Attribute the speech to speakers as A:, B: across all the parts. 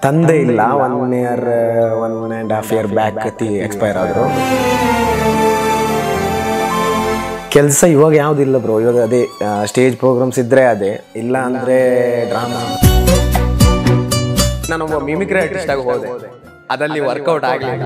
A: ತಂದೆ ಇಲ್ಲ one year one and half year back ಅತಿ ಎಕ್ಸ್ಪೈರ್ ಆದರು ಕೆಲಸ ಇವಾಗ ಯಾವುದಿಲ್ಲ ಬ್ರೋ ಇವಾಗ ಅದೇ ಸ್ಟೇಜ್ ಪ್ರೋಗ್ರಾಮ್ಸ್ ಇದ್ರೆ ಅದೇ ಇಲ್ಲ ಅಂದ್ರೆ ಡ್ರಾಮಾ ನಾನು ಒಬ್ಬ ಮಿಮಿಕ್ರಿ ಆರ್ಟಿಸ್ಟ್ ಆಗಿ ಹೋದೆ ಅದಲ್ಲಿ ವರ್ಕೌಟ್ ಆಗಲಿಲ್ಲ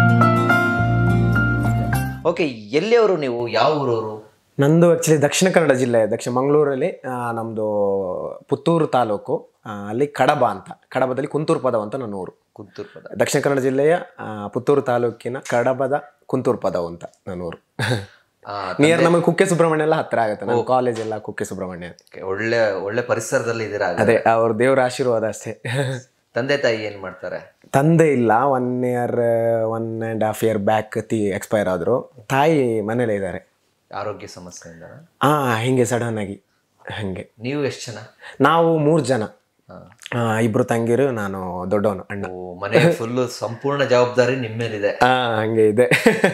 B: ಓಕೆ ಎಲ್ಲಿಯವರು ನೀವು ಯಾವ ಊರವರು
A: ನಂದು ಆ್ಯಕ್ಚುಲಿ ದಕ್ಷಿಣ ಕನ್ನಡ ಜಿಲ್ಲೆ ದಕ್ಷಿಣ ಮಂಗಳೂರಲ್ಲಿ ಆ, ನಮ್ದು ಪುತ್ತೂರು ತಾಲೂಕು ಆ, ಅಲ್ಲಿ ಕಡಬ ಅಂತ ಕಡಬದಲ್ಲಿ ಕುಂತೂರು ಪದವ ಅಂತ ನನ್ನ ಊರು
B: ಕುಂತೂರು ಪದ
A: ದಕ್ಷಿಣ ಕನ್ನಡ ಜಿಲ್ಲೆಯ ಆ, ಪುತ್ತೂರು ತಾಲೂಕಿನ ಕಡಬದ ಕುಂತೂರು ಪದವು ಅಂತ ನನ್ನ ಊರು
B: ಆ,
A: ನಿಯರ್ ನಮಗೆ ಕುಕ್ಕೆ ಸುಬ್ರಹ್ಮಣ್ಯ ಎಲ್ಲ ಹತ್ರ ಆಗುತ್ತೆ ನನ್ನ ಕಾಲೇಜ್ ಎಲ್ಲ ಕುಕ್ಕೆ ಸುಬ್ರಹ್ಮಣ್ಯ
B: okay, ಒಳ್ಳೆ ಒಳ್ಳೆ ಪರಿಸರದಲ್ಲಿ ಇದ್ದೀರಾ ಹಾಗಾದ್ರೆ.
A: ಅದೇ ಅವ್ರ ದೇವ್ರ ಆಶೀರ್ವಾದ ಅಷ್ಟೇ
B: ತಂದೆ ತಾಯಿ ಏನ್ ಮಾಡ್ತಾರೆ
A: ತಂದೆ ಇಲ್ಲ one year one and half year back ತಿ ಎಕ್ಸ್ಪೈರ್ ಆದರು ತಾಯಿ ಮನೇಲೇ ಇದ್ದಾರೆ
B: ಆರೋಗ್ಯ ಸಮಸ್ಯೆಯಿಂದ
A: ಹಾಂ ಹಿಂಗೆ ಸಡನ್ ಆಗಿ ಹಾಗೆ
B: ನೀವು ಎಷ್ಟು ಜನ
A: ನಾವು ಮೂರು ಜನ
B: ಹಾ.
A: ಆ, ಇಬ್ರು ತಂಗಿರು ನಾನು ದೊಡ್ಡವನು ಅಣ್ಣ
B: ಓ, ಮನೆ ಫುಲ್ ಸಂಪೂರ್ಣ ಜವಾಬ್ದಾರಿ ನಿಮ್ಮ ಮೇಲಿದೆ
A: ಆ, ಹಂಗೆ ಇದೆ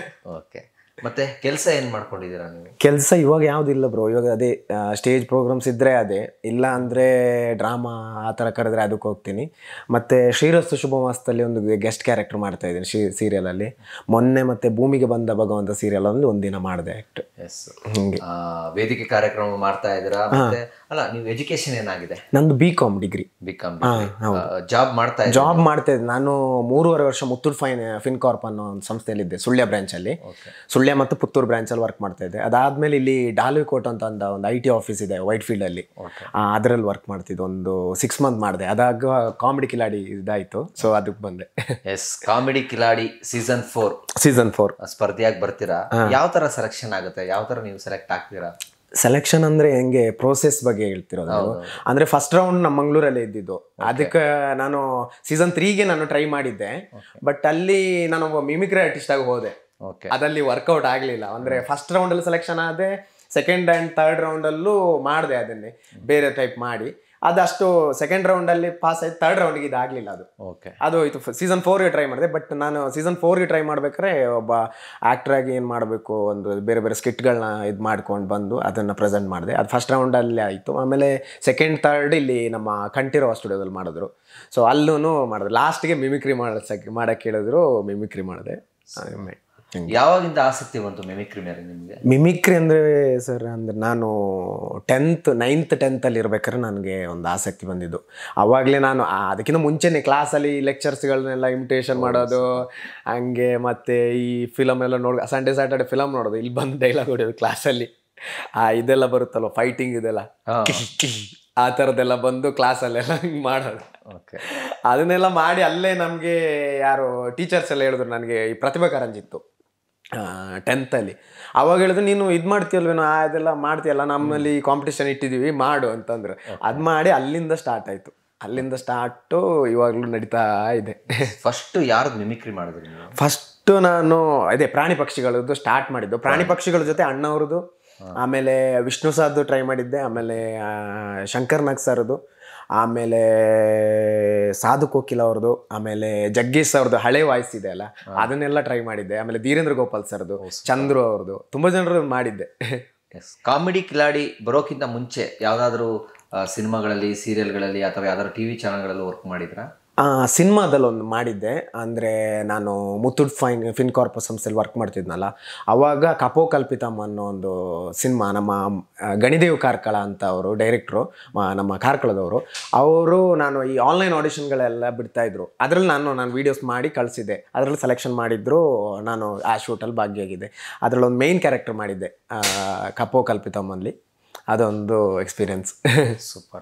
B: ಓಕೆ ಮತ್ತೆ ಕೆಲಸ ಏನ್ ಮಾಡ್ಕೊಂಡಿದ್ದೀರಾ ನೀವು
A: ಕೆಲಸ ಇವಾಗ ಯಾವುದಿಲ್ಲ ಬ್ರೋ ಇವಾಗ ಅದೇ ಸ್ಟೇಜ್ ಪ್ರೋಗ್ರಾಮ್ಸ್ ಇದ್ರೆ ಅದೇ ಇಲ್ಲ ಅಂದ್ರೆ ಡ್ರಾಮಾ ಆ ಥರ ಕರೆದ್ರೆ ಅದಕ್ಕೆ ಹೋಗ್ತೀನಿ ಮತ್ತೆ ಶ್ರೀರಸ್ತು ಶುಭ ಮಾಸದಲ್ಲಿ ಒಂದು ಗೆಸ್ಟ್ ಕ್ಯಾರೆಕ್ಟರ್ ಮಾಡ್ತಾ ಇದ್ದೀನಿ ಶ್ರೀ ಸೀರಿಯಲಲ್ಲಿ ಮೊನ್ನೆ ಮತ್ತೆ ಭೂಮಿಗೆ ಬಂದ ಭಗವಂತ ಸೀರಿಯಲ್ ಅಲ್ಲಿ ಒಂದಿನ ಮಾಡಿದೆ ಆ್ಯಕ್ಟ್
B: ಎಸ್
A: ಹಿಂಗೆ
B: ವೇದಿಕೆ ಕಾರ್ಯಕ್ರಮ ಮಾಡ್ತಾ ಇದ್ದೀರಾ ಮತ್ತೆ ಅಲ್ಲ ನೀವು ಎಜುಕೇಶನ್ ಏನಾಗಿದೆ
A: ನಂದು B com degree
B: B com job ಮಾಡ್ತಾ ಇದ್ದೀರಾ
A: ಜಾಬ್ ಮಾಡ್ತಾ ಇದ್ದೆ ನಾನು ಮೂರುವರೆ ವರ್ಷ ಮುತ್ತೂಟ್ ಫೈನ್ ಫಿನ್ಕಾರ್ಪ್ ಅನ್ನೋ ಒಂದು ಸಂಸ್ಥೆಯಲ್ಲಿದ್ದೆ ಸುಳ್ಯ ಬ್ರಾಂಚಲ್ಲಿ ಸುಳ್ಯ ಮತ್ತು ಪುತ್ತೂರು ಬ್ರಾಂಚಲ್ಲಿ ವರ್ಕ್ ಮಾಡ್ತಾ ಇದ್ದೆ ಅದಾದ್ಮೇಲೆ ಇಲ್ಲಿ ಡಾಲ್ವಿಕೋಟ್ ಅಂತ ಒಂದು ಒಂದು ಐ ಟಿ ಆಫೀಸ್ ಇದೆ ವೈಟ್ ಫೀಲ್ಡಲ್ಲಿ ಅದರಲ್ಲಿ ವರ್ಕ್ ಮಾಡ್ತಿದ್ದೆ ಒಂದು ಸಿಕ್ಸ್ ಮಂತ್ ಮಾಡಿದೆ ಅದಾಗ ಕಾಮಿಡಿ ಕಿಲಾಡಿ ಇದಾಯಿತು ಸೊ ಅದಕ್ಕೆ ಬಂದೆ
B: yes comedy Khiladi season four
A: season four
B: ಸ್ಪರ್ಧೆಯಾಗಿ ಬರ್ತೀರಾ ಯಾವ ತರ ಸೆಲೆಕ್ಷನ್ ಆಗುತ್ತೆ ಯಾವ ತರ ನೀವು ಸೆಲೆಕ್ಟ್ ಆಗ್ತೀರಾ
A: ಸೆಲೆಕ್ಷನ್ ಅಂದ್ರೆ ಹೆಂಗೆ ಪ್ರೋಸೆಸ್ ಬಗ್ಗೆ ಹೇಳ್ತಿರೋದು ನೀವು? ಅಂದ್ರೆ ಫಸ್ಟ್ ರೌಂಡ್ ನಮ್ಮ ಮಂಗಳೂರಲ್ಲೇ ಇದ್ದಿದ್ದು ಅದಕ್ಕೆ ನಾನು ಸೀಸನ್ ತ್ರೀಗೆ ನಾನು ಟ್ರೈ ಮಾಡಿದ್ದೆ ಬಟ್ ಅಲ್ಲಿ ನಾನು ಒಬ್ಬ ಮಿಮಿಕ್ರಿ ಆರ್ಟಿಸ್ಟ್ ಆಗಿ ಹೋದೆ
B: ಓಕೆ
A: ಅದಲ್ಲಿ ವರ್ಕೌಟ್ ಆಗಲಿಲ್ಲ ಅಂದ್ರೆ ಫಸ್ಟ್ ರೌಂಡಲ್ಲಿ ಸೆಲೆಕ್ಷನ್ ಆದೆ ಸೆಕೆಂಡ್ ಆ್ಯಂಡ್ ಥರ್ಡ್ ರೌಂಡಲ್ಲೂ ಮಾಡಿದೆ ಅದನ್ನೇ ಬೇರೆ ಟೈಪ್ ಮಾಡಿ ಅದಷ್ಟು ಸೆಕೆಂಡ್ ರೌಂಡಲ್ಲಿ ಪಾಸ್ ಆಯ್ತು ಥರ್ಡ್ ರೌಂಡಿಗೆ ಇದಾಗಲಿಲ್ಲ ಅದು
B: ಓಕೆ
A: ಅದು ಇದು ಸೀಸನ್ ಫೋರ್ಗೆ ಟ್ರೈ ಮಾಡಿದೆ ಬಟ್ ನಾನು ಸೀಸನ್ ಫೋರ್ಗೆ ಟ್ರೈ ಮಾಡ್ಬೇಕಾದ್ರೆ ಒಬ್ಬ ಆ್ಯಕ್ಟರ್ ಆಗಿ ಏನು ಮಾಡಬೇಕು ಒಂದು ಬೇರೆ ಬೇರೆ ಸ್ಕಿಟ್ಗಳನ್ನ ಇದು ಮಾಡ್ಕೊಂಡು ಬಂದು ಅದನ್ನು ಪ್ರೆಸೆಂಟ್ ಮಾಡಿದೆ ಅದು ಫಸ್ಟ್ ರೌಂಡಲ್ಲಿ ಆಯಿತು ಆಮೇಲೆ ಸೆಕೆಂಡ್ ಥರ್ಡ್ ಇಲ್ಲಿ ನಮ್ಮ ಕಂಠೀರವ ಸ್ಟುಡಿಯೋದಲ್ಲಿ ಮಾಡಿದ್ರು ಸೊ ಅಲ್ಲೂ ಮಾಡಿದ್ರು ಲಾಸ್ಟ್ಗೆ ಮಿಮಿಕ್ರಿ ಮಾಡೋಕ್ಕೆ ಮಾಡಕ್ಕೆ ಹೇಳಿದ್ರು ಮಿಮಿಕ್ರಿ ಮಾಡಿದೆ ಆಮೇಲೆ ಹಿಂಗೆ.
B: ಯಾವಾಗಿಂದ ಆಸಕ್ತಿ ಬಂತು ಮಿಮಿಕ್ರಿ ಮೇಲೆ ನಿಮಗೆ
A: ಮಿಮಿಕ್ರಿ ಅಂದರೆ ಸರ್ ಅಂದರೆ ನಾನು ಟೆಂತ್ ನೈನ್ತ್ ಟೆಂತಲ್ಲಿ ಇರ್ಬೇಕಾದ್ರೆ ನನಗೆ ಒಂದು ಆಸಕ್ತಿ ಬಂದಿದ್ದು ಆವಾಗಲೇ ನಾನು ಆ, ಅದಕ್ಕಿಂತ ಮುಂಚೆನೇ ಕ್ಲಾಸಲ್ಲಿ ಲೆಕ್ಚರ್ಸ್ಗಳನ್ನೆಲ್ಲ ಇಮಿಟೇಷನ್ ಮಾಡೋದು ಹಂಗೆ ಮತ್ತು ಈ ಫಿಲಮ್ ಎಲ್ಲ ನೋಡಿ ಸಂಡೇ ಸ್ಯಾಟರ್ಡೆ ಫಿಲಮ್ ನೋಡೋದು ಇಲ್ಲಿ ಬಂದು ಡೈಲಾಗ್ ಹೊಡೆಯೋದು ಕ್ಲಾಸಲ್ಲಿ ಆ ಇದೆಲ್ಲ ಬರುತ್ತಲ್ವ ಫೈಟಿಂಗ್ ಇದೆಲ್ಲ ಆ ಥರದ್ದೆಲ್ಲ ಬಂದು ಕ್ಲಾಸಲ್ಲೆಲ್ಲ ಹಿಂಗೆ ಮಾಡೋದು
B: ಓಕೆ
A: ಅದನ್ನೆಲ್ಲ ಮಾಡಿ ಅಲ್ಲೇ ನಮಗೆ ಯಾರು ಟೀಚರ್ಸ್ ಎಲ್ಲ ಹೇಳಿದ್ರು ನನಗೆ ಈ ಪ್ರತಿಭಾ ಕಾರಂಜಿತ್ತು ಟೆಂತಲ್ಲಿ ಅವಾಗ ಹೇಳಿದ್ರು ನೀನು ಇದು ಮಾಡ್ತೀಯಲ್ವೇನೋ ಆ ಇದೆಲ್ಲ ಮಾಡ್ತೀಯಲ್ಲ ನಮ್ಮಲ್ಲಿ ಕಾಂಪಿಟೇಷನ್ ಇಟ್ಟಿದ್ದೀವಿ ಮಾಡು ಅಂತಂದ್ರು ಅದು ಮಾಡಿ ಅಲ್ಲಿಂದ ಸ್ಟಾರ್ಟ್ ಆಯಿತು ಅಲ್ಲಿಂದ ಸ್ಟಾರ್ಟು ಇವಾಗಲೂ ನಡೀತಾ ಇದೆ
B: ಫಸ್ಟ್ ಯಾರ್ದು ಮಿಮಿಕ್ರಿ ಮಾಡಿದ್ರಿ ನೀವು
A: ಫಸ್ಟು ನಾನು ಅದೇ ಪ್ರಾಣಿ ಪಕ್ಷಿಗಳದ್ದು ಸ್ಟಾರ್ಟ್ ಮಾಡಿದ್ದು ಪ್ರಾಣಿ ಪಕ್ಷಿಗಳ ಜೊತೆ ಅಣ್ಣವ್ರದ್ದು ಆಮೇಲೆ ವಿಷ್ಣು ಸರ್ದು ಟ್ರೈ ಮಾಡಿದ್ದೆ ಆಮೇಲೆ ಆ, ಶಂಕರ್ ನಾಗ್ ಸರ್ದು ಆಮೇಲೆ ಸಾಧು ಕೋಕಿಲ ಅವ್ರದ್ದು ಆಮೇಲೆ ಜಗ್ಗೇಶ್ ಅವ್ರದ್ದು ಹಳೆ ವಾಯ್ಸ್ ಇದೆ ಅಲ್ಲ ಅದನ್ನೆಲ್ಲ ಟ್ರೈ ಮಾಡಿದ್ದೆ ಆಮೇಲೆ ಧೀರೇಂದ್ರ ಗೋಪಾಲ್ ಸರ್ದು ಚಂದ್ರು ಅವ್ರದ್ದು ತುಂಬ ಜನರು ಮಾಡಿದ್ದೆ
B: ಎಸ್ ಕಾಮಿಡಿ ಕಿಲಾಡಿ ಬರೋಕ್ಕಿಂತ ಮುಂಚೆ ಯಾವುದಾದ್ರೂ ಸಿನಿಮಾಗಳಲ್ಲಿ ಸೀರಿಯಲ್ಗಳಲ್ಲಿ ಅಥವಾ ಯಾವ್ದಾದ್ರು ಟಿವಿ ಚಾನಲ್ಗಳಲ್ಲಿ ವರ್ಕ್ ಮಾಡಿದ್ರಾ
A: ಸಿನಿಮಾದಲ್ಲಿ ಒಂದು ಮಾಡಿದ್ದೆ ಅಂದರೆ ನಾನು ಮುತ್ತುಡ್ ಫೈನ್ ಫಿನ್ಕಾರ್ಪ್ ಸಂಸ್ಥೆಯಲ್ಲಿ ವರ್ಕ್ ಮಾಡ್ತಿದ್ನಲ್ಲ ಅವಾಗ ಕಪೋ ಕಲ್ಪಿತಮ್ ಅನ್ನೋ ಒಂದು ಸಿನಿಮಾ ನಮ್ಮ ಆ, ಗಣಿದೇವ್ ಕಾರ್ಕಳ ಅಂತ ಅವರು ಡೈರೆಕ್ಟ್ರು ನಮ್ಮ ಕಾರ್ಕಳದವರು ಅವರು ನಾನು ಈ ಆನ್ಲೈನ್ ಆಡಿಷನ್ಗಳೆಲ್ಲ ಬಿಡ್ತಾ ಇದ್ರು ಅದರಲ್ಲಿ ನಾನು ನಾನು ವೀಡಿಯೋಸ್ ಮಾಡಿ ಕಳಿಸಿದ್ದೆ ಅದರಲ್ಲಿ ಸೆಲೆಕ್ಷನ್ ಮಾಡಿದ್ರು ನಾನು ಆ ಶೂಟಲ್ಲಿ ಭಾಗಿಯಾಗಿದ್ದೆ ಅದರಲ್ಲಿ ಒಂದು ಮೇಯ್ನ್ ಕ್ಯಾರೆಕ್ಟರ್ ಮಾಡಿದ್ದೆ ಆ, ಕಪೋ ಕಲ್ಪಿತಮ್ಮಲ್ಲಿ ಅದೊಂದು ಎಕ್ಸ್ಪೀರಿಯನ್ಸ್
B: ಸೂಪರ್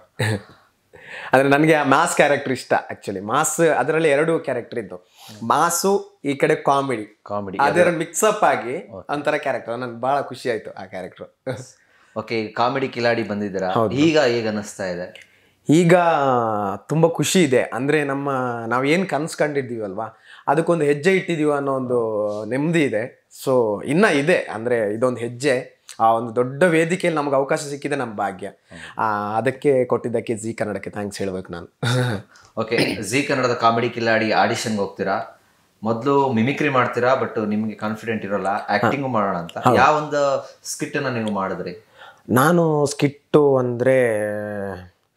A: ಅಂದರೆ ನನಗೆ ಮಾಸ್ ಕ್ಯಾರೆಕ್ಟರ್ ಇಷ್ಟ ಆ್ಯಕ್ಚುಲಿ ಮಾಸ್ ಅದರಲ್ಲಿ ಎರಡು ಕ್ಯಾರೆಕ್ಟರ್ ಇದ್ದು ಮಾಸು ಈ ಕಡೆ ಕಾಮಿಡಿ
B: ಕಾಮಿಡಿ
A: ಅದರ ಮಿಕ್ಸಪ್ ಆಗಿ ಒಂಥರ ಕ್ಯಾರೆಕ್ಟರ್ ನನ್ಗೆ ಭಾಳ ಖುಷಿ ಆಯಿತು ಆ ಕ್ಯಾರೆಕ್ಟರ್
B: ಓಕೆ ಕಾಮಿಡಿ ಕಿಲಾಡಿ ಬಂದಿದ್ದೀರಾ ಈಗ ಹೇಗೆ ಅನ್ನಿಸ್ತಾ ಇದೆ
A: ಈಗ ತುಂಬ ಖುಷಿ ಇದೆ ಅಂದರೆ ನಮ್ಮ ನಾವು ಏನು ಕನಸು ಕಂಡಿದ್ದೀವಲ್ವಾ ಅದಕ್ಕೊಂದು ಹೆಜ್ಜೆ ಇಟ್ಟಿದ್ದೀವಿ ಅನ್ನೋ ಒಂದು ನೆಮ್ಮದಿ ಇದೆ ಸೊ ಇನ್ನ ಇದೆ ಅಂದರೆ ಇದೊಂದು ಹೆಜ್ಜೆ ಆ ಒಂದು ದೊಡ್ಡ ವೇದಿಕೆಯಲ್ಲಿ ನಮ್ಗೆ ಅವಕಾಶ ಸಿಕ್ಕಿದೆ ನಮ್ಮ ಭಾಗ್ಯ ಆ, ಅದಕ್ಕೆ ಕೊಟ್ಟಿದ್ದಕ್ಕೆ ಜಿ ಕನ್ನಡಕ್ಕೆ ಥ್ಯಾಂಕ್ಸ್ ಹೇಳ್ಬೇಕು ನಾನು
B: ಓಕೆ ಜಿ ಕನ್ನಡದ ಕಾಮಿಡಿ ಕಿಲಾಡಿ ಆಡಿಷನ್ಗೆ ಹೋಗ್ತೀರಾ ಮೊದಲು ಮಿಮಿಕ್ರಿ ಮಾಡ್ತೀರಾ ಬಟ್ ನಿಮಗೆ ಕಾನ್ಫಿಡೆಂಟ್ ಇರೋಲ್ಲ ಆಕ್ಟಿಂಗ್ ಮಾಡೋಣ ಅಂತ ಯಾವ ಒಂದು ಸ್ಕಿಟ್ ಅನ್ನ ನೀವು ಮಾಡಿದ್ರಿ
A: ನಾನು ಸ್ಕಿಟ್ಟು ಅಂದರೆ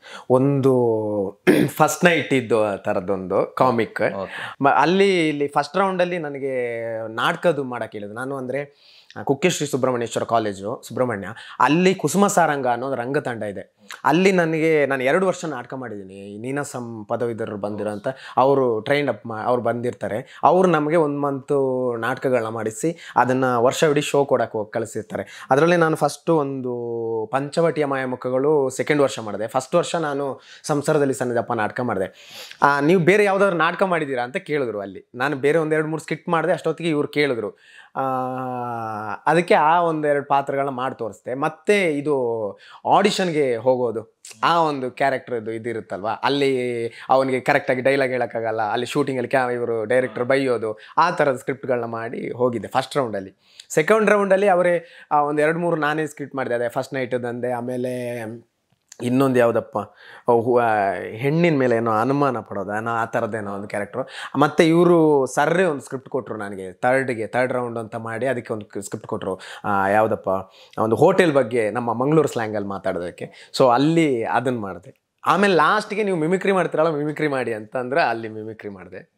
A: ಒಂದು ಫಸ್ಟ್ ನೈಟ್ ಇದ್ದು ಆ ಥರದ್ದೊಂದು ಕಾಮಿಕ್
B: ಓಕೆ
A: ಅಲ್ಲಿ ಇಲ್ಲಿ ಫಸ್ಟ್ ರೌಂಡಲ್ಲಿ ನನಗೆ ನಾಟಕದ್ದು ಮಾಡಕ್ಕೆ ಹೇಳಿದ್ರು ನಾನು ಅಂದರೆ ಕುಕ್ಕೆ ಶ್ರೀ ಸುಬ್ರಹ್ಮಣ್ಯೇಶ್ವರ ಕಾಲೇಜು ಸುಬ್ರಹ್ಮಣ್ಯ ಅಲ್ಲಿ ಕುಸುಮ ಸಾರಂಗ ಅನ್ನೋ ರಂಗತಂಡ ಇದೆ ಅಲ್ಲಿ ನನಗೆ ನಾನು ಎರಡು ವರ್ಷ ನಾಟಕ ಮಾಡಿದ್ದೀನಿ ಈ ನೀನಾಸಂ ಪದವೀಧರರು ಬಂದಿರೋಂಥ ಅವರು ಟ್ರೈನ್ ಅಪ್ ಮಾ ಅವ್ರು ಬಂದಿರ್ತಾರೆ ಅವರು ನಮಗೆ ಒಂದು ಮಂತು ನಾಟಕಗಳನ್ನ ಮಾಡಿಸಿ ಅದನ್ನು ವರ್ಷವಿಡೀ ಶೋ ಕೊಡಕ್ಕೆ ಹೋಗಿ ಕಳಿಸಿರ್ತಾರೆ ಅದರಲ್ಲಿ ನಾನು ಫಸ್ಟು ಒಂದು ಪಂಚವಟಿಯ ಮಾಯಮುಖಗಳು ಸೆಕೆಂಡ್ ವರ್ಷ ಮಾಡಿದೆ ಫಸ್ಟ್ ವರ್ಷ ನಾನು ಸಂಸಾರದಲ್ಲಿ ಸಣ್ಣದಪ್ಪ ನಾಟಕ ಮಾಡಿದೆ ಆ, ನೀವು ಬೇರೆ ಯಾವುದಾದ್ರು ನಾಟಕ ಮಾಡಿದ್ದೀರಾ ಅಂತ ಕೇಳಿದ್ರು ಅಲ್ಲಿ ನಾನು ಬೇರೆ ಒಂದು ಎರಡು ಮೂರು ಸ್ಕಿಟ್ ಮಾಡಿದೆ ಅಷ್ಟೊತ್ತಿಗೆ ಇವ್ರು ಕೇಳಿದ್ರು ಆ, ಅದಕ್ಕೆ ಆ ಒಂದೆರಡು ಪಾತ್ರಗಳನ್ನ ಮಾಡಿ ತೋರಿಸ್ದೆ ಮತ್ತೆ ಇದು ಆಡಿಷನ್ಗೆ ಹೋಗೋದು ಆ ಒಂದು ಕ್ಯಾರೆಕ್ಟರ್ ಇದು ಇದಿರುತ್ತಲ್ವ ಅಲ್ಲಿ ಅವನಿಗೆ ಕರೆಕ್ಟಾಗಿ ಡೈಲಾಗ್ ಹೇಳೋಕ್ಕಾಗಲ್ಲ ಅಲ್ಲಿ ಶೂಟಿಂಗಲ್ಲಿ ಕ್ಯಾ ಇವರು ಡೈರೆಕ್ಟರ್ ಬೈಯೋದು ಆ ಥರದ ಸ್ಕ್ರಿಪ್ಟ್ಗಳನ್ನ ಮಾಡಿ ಹೋಗಿದ್ದೆ ಫಸ್ಟ್ ರೌಂಡಲ್ಲಿ ಸೆಕೆಂಡ್ ರೌಂಡಲ್ಲಿ ಅವರೇ ಒಂದು ಎರಡು ಮೂರು ನಾನೇ ಸ್ಕ್ರಿಪ್ಟ್ ಮಾಡಿದೆ ಅದೇ ಫಸ್ಟ್ ನೈಟದಂದೆ ಆಮೇಲೆ ಇನ್ನೊಂದು ಯಾವುದಪ್ಪ ಹೂ- ಆ, ಹೆಣ್ಣಿನ ಮೇಲೆ ಏನೋ ಅನುಮಾನ ಪಡೋದು ಅನ್ನೋ ಆ ಥರದ್ದೇನೋ ಒಂದು ಕ್ಯಾರೆಕ್ಟ್ರು ಮತ್ತು ಇವರು ಸರ್ರೇ ಒಂದು ಸ್ಕ್ರಿಪ್ಟ್ ಕೊಟ್ಟರು ನನಗೆ ತರ್ಡ್ಗೆ ತರ್ಡ್ ರೌಂಡ್ ಅಂತ ಮಾಡಿ ಅದಕ್ಕೆ ಒಂದು ಸ್ಕ್ರಿಪ್ಟ್ ಕೊಟ್ಟರು ಯಾವುದಪ್ಪ ಒಂದು ಹೋಟೆಲ್ ಬಗ್ಗೆ ನಮ್ಮ ಮಂಗಳೂರು ಸ್ಲ್ಯಾಂಗಲ್ಲಿ ಮಾತಾಡೋದಕ್ಕೆ ಸೊ ಅಲ್ಲಿ ಅದನ್ನು ಮಾಡಿದೆ ಆಮೇಲೆ ಲಾಸ್ಟ್ಗೆ ನೀವು ಮಿಮಿಕ್ರಿ ಮಾಡ್ತೀರಲ್ಲ ಮಿಮಿಕ್ರಿ ಮಾಡಿ ಅಂತಂದ್ರೆ ಅಲ್ಲಿ ಮಿಮಿಕ್ರಿ ಮಾಡಿದೆ